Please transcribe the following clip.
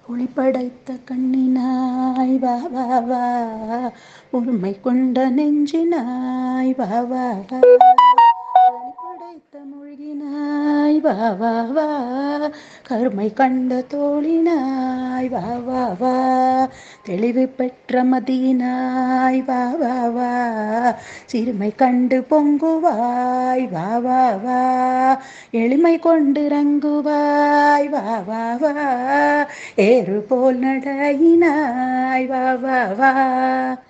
ஒளிப்படைத்த கண்ணினாய் வா வா வா உண்மை கொண்ட நெஞ்சினாய் வா வா வா ஒளிப்படைத்த மொழியினாய் வா வா வா கருமை கண்ட தோழினாய் வா வா வா தெளிவு பெற்ற மதியினாய் வா வா வா சிறுமை கண்டு பொங்குவாய் வா வா வா எளிமை கொண்டு இறங்குவாய் வா வா வா ஏறு போல் நடையினாய் வா வா வா